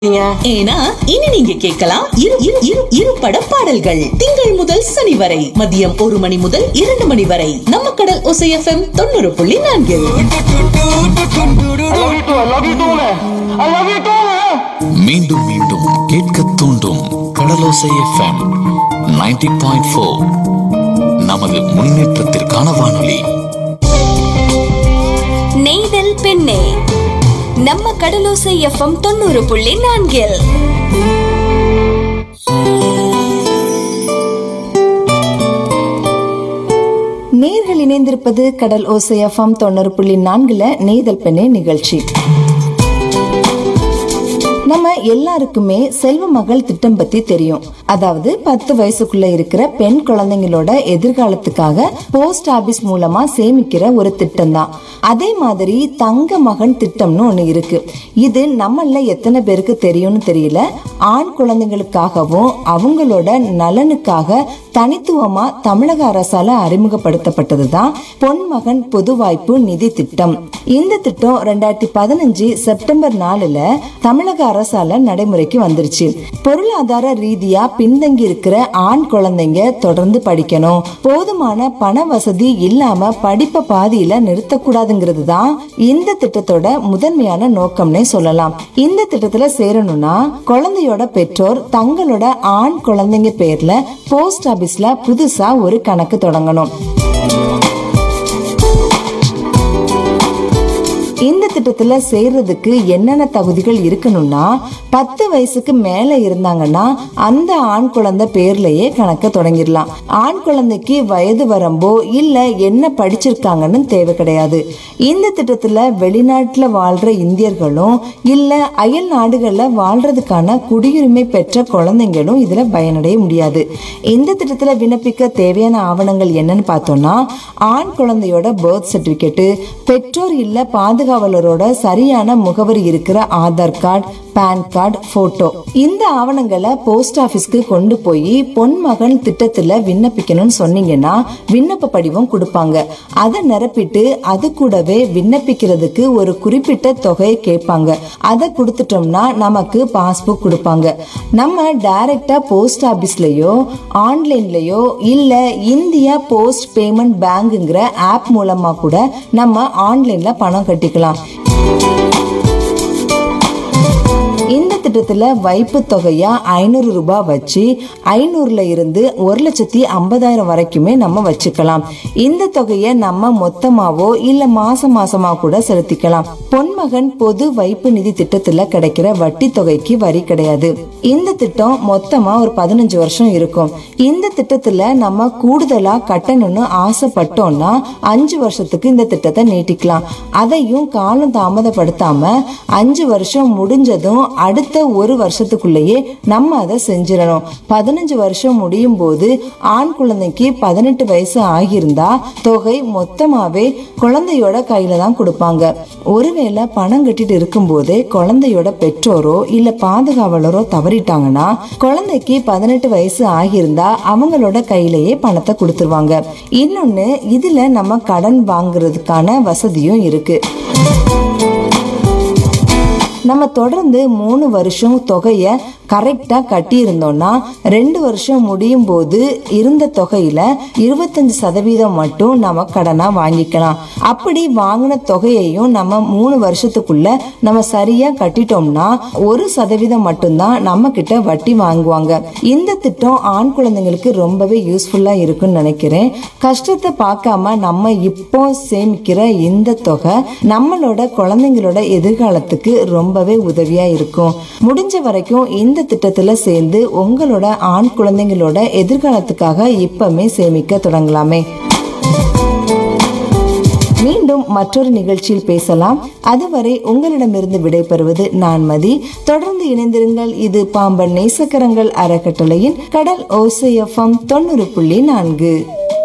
ஏன்னா இனி நீங்க கேட்கலாம் இரு இரு இரு இரு பட பாடல்கள் திங்கள் முதல் சனி வரை மதியம் ஒரு மணி முதல் இரண்டு மணி வரை நம்ம கடல் ஒசை எஃப்எம் தொண்ணூறு புள்ளி நான்கில் மீண்டும் மீண்டும் கேட்க தூண்டும் கடலோசை எஃப்எம் 90.4 பாயிண்ட் ஃபோர் நமது முன்னேற்றத்திற்கான வானொலி நெய்தல் பெண்ணே நம்ம கடலோசை எஃப்எம் தொண்ணூறு புள்ளி நான்கில் நேர்கள் இணைந்திருப்பது கடல் ஓசை எஃப்எம் தொண்ணூறு புள்ளி நான்குல நெய்தல் பெண்ணே நிகழ்ச்சி நம்ம எல்லாருக்குமே செல்வ மகள் திட்டம் பத்தி தெரியும் அதாவது பத்து வயசுக்குள்ள இருக்கிற பெண் குழந்தைங்களோட எதிர்காலத்துக்காக போஸ்ட் ஆபீஸ் மூலமா சேமிக்கிற ஒரு திட்டம் தான் அதே மாதிரி தங்க மகன் திட்டம்னு ஒண்ணு இருக்கு இது நம்மள எத்தனை பேருக்கு தெரியும்னு தெரியல ஆண் குழந்தைங்களுக்காகவும் அவங்களோட நலனுக்காக தனித்துவமா தமிழக அரசால அறிமுகப்படுத்தப்பட்டதுதான் பொன்மகன் பொது வாய்ப்பு நிதி திட்டம் இந்த திட்டம் ரெண்டாயிரத்தி பதினஞ்சு செப்டம்பர் நாலுல தமிழக அரசால நடைமுறைக்கு வந்துருச்சு பொருளாதார ரீதியா பின்தங்கி இருக்கிற ஆண் குழந்தைங்க தொடர்ந்து படிக்கணும் போதுமான பண வசதி இல்லாம படிப்பை பாதியில நிறுத்தக்கூடாதுங்கிறது தான் இந்த திட்டத்தோட முதன்மையான நோக்கம்னே சொல்லலாம் இந்த திட்டத்துல சேரணும்னா குழந்தையோட பெற்றோர் தங்களோட ஆண் குழந்தைங்க பேர்ல போஸ்ட் ஆபீஸ்ல புதுசா ஒரு கணக்கு தொடங்கணும் இந்த திட்டத்துல சேர்றதுக்கு என்னென்ன தகுதிகள் இருக்கணும்னா பத்து வயசுக்கு மேல இருந்தாங்கன்னா அந்த ஆண் குழந்தை பேர்லயே கணக்க தொடங்கிடலாம் ஆண் குழந்தைக்கு வயது வரம்போ இல்ல என்ன படிச்சிருக்காங்கன்னு தேவை கிடையாது இந்த திட்டத்துல வெளிநாட்டுல வாழ்ற இந்தியர்களும் இல்ல அயல் நாடுகள்ல வாழ்றதுக்கான குடியுரிமை பெற்ற குழந்தைங்களும் இதுல பயனடைய முடியாது இந்த திட்டத்துல விண்ணப்பிக்க தேவையான ஆவணங்கள் என்னன்னு பார்த்தோம்னா ஆண் குழந்தையோட பர்த் சர்டிபிகேட் பெற்றோர் இல்ல பாதுகாவலரோட சரியான முகவரி இருக்கிற Aadhaar card PAN card photo இந்த ஆவணங்களை போஸ்ட் ஆபீஸ்க்கு கொண்டு போய் பொன்மகன் திட்டத்துல விண்ணப்பிக்கணும்னு சொன்னீங்கன்னா விண்ணப்ப படிவம் கொடுப்பாங்க அதை நிரப்பிட்டு அது கூடவே விண்ணப்பிக்கிறதுக்கு ஒரு குறிப்பிட்ட தொகையை கேட்பாங்க அதை கொடுத்துட்டோம்னா நமக்கு பாஸ்புக் கொடுப்பாங்க நம்ம டைரக்டா போஸ்ட் ஆபீஸ்லயோ ஆன்லைன்லயோ இல்ல இந்தியா போஸ்ட் பேமெண்ட் பேங்குங்கிற ஆப் மூலமா கூட நம்ம ஆன்லைன்ல பணம் கட்டிக்கலாம் இந்த திட்டத்துல வைப்பு தொகையா ஐநூறு ரூபாய் வச்சு ஐநூறுல இருந்து ஒரு லட்சத்தி ஐம்பதாயிரம் வரைக்குமே நம்ம வச்சுக்கலாம் இந்த தொகையை நம்ம மொத்தமாவோ இல்ல மாசம் மாசமா கூட செலுத்திக்கலாம் பொன்மகன் பொது வைப்பு நிதி திட்டத்துல கிடைக்கிற வட்டி தொகைக்கு வரி கிடையாது இந்த திட்டம் மொத்தமா ஒரு பதினஞ்சு வருஷம் இருக்கும் இந்த திட்டத்துல நம்ம கூடுதலா கட்டணும்னு ஆசைப்பட்டோம்னா அஞ்சு வருஷத்துக்கு இந்த திட்டத்தை நீட்டிக்கலாம் அதையும் காலம் தாமதப்படுத்தாம அஞ்சு வருஷம் முடிஞ்சதும் அடுத்த ஒரு வருஷத்துக்குள்ளேயே நம்ம அதை செஞ்சிடணும் பதினஞ்சு வருஷம் முடியும் போது ஆண் குழந்தைக்கு பதினெட்டு வயசு ஆகியிருந்தா தொகை மொத்தமாவே குழந்தையோட கையில தான் கொடுப்பாங்க ஒருவேளை பணம் கட்டிட்டு இருக்கும்போதே குழந்தையோட பெற்றோரோ இல்ல பாதுகாவலரோ தவறிட்டாங்கன்னா குழந்தைக்கு பதினெட்டு வயசு ஆகியிருந்தா அவங்களோட கையிலேயே பணத்தை கொடுத்துருவாங்க இன்னொன்னு இதுல நம்ம கடன் வாங்குறதுக்கான வசதியும் இருக்கு நம்ம தொடர்ந்து மூணு வருஷம் தொகையை கரெக்டா கட்டி இருந்தோம்னா ரெண்டு வருஷம் முடியும் போது இருந்த தொகையில இருபத்தஞ்சு சதவீதம் மட்டும் நம்ம கடனா வாங்கிக்கலாம் அப்படி வாங்கின தொகையையும் நம்ம மூணு வருஷத்துக்குள்ள நம்ம சரியா கட்டிட்டோம்னா ஒரு சதவீதம் மட்டும்தான் நம்ம கிட்ட வட்டி வாங்குவாங்க இந்த திட்டம் ஆண் குழந்தைங்களுக்கு ரொம்பவே யூஸ்ஃபுல்லா இருக்கும்னு நினைக்கிறேன் கஷ்டத்தை பார்க்காம நம்ம இப்போ சேமிக்கிற இந்த தொகை நம்மளோட குழந்தைங்களோட எதிர்காலத்துக்கு ரொம்பவே உதவியா இருக்கும் முடிஞ்ச வரைக்கும் இந்த திட்டத்துல சேர்ந்து உங்களோட ஆண் குழந்தைங்களோட எதிர்காலத்துக்காக இப்பமே சேமிக்க தொடங்கலாமே மீண்டும் மற்றொரு நிகழ்ச்சியில் பேசலாம் அதுவரை உங்களிடமிருந்து விடைபெறுவது நான் மதி தொடர்ந்து இணைந்திருங்கள் இது பாம்பன் நேசக்கரங்கள் அறக்கட்டளையின் கடல் ஓசையஃபம் தொண்ணூறு புள்ளி நான்கு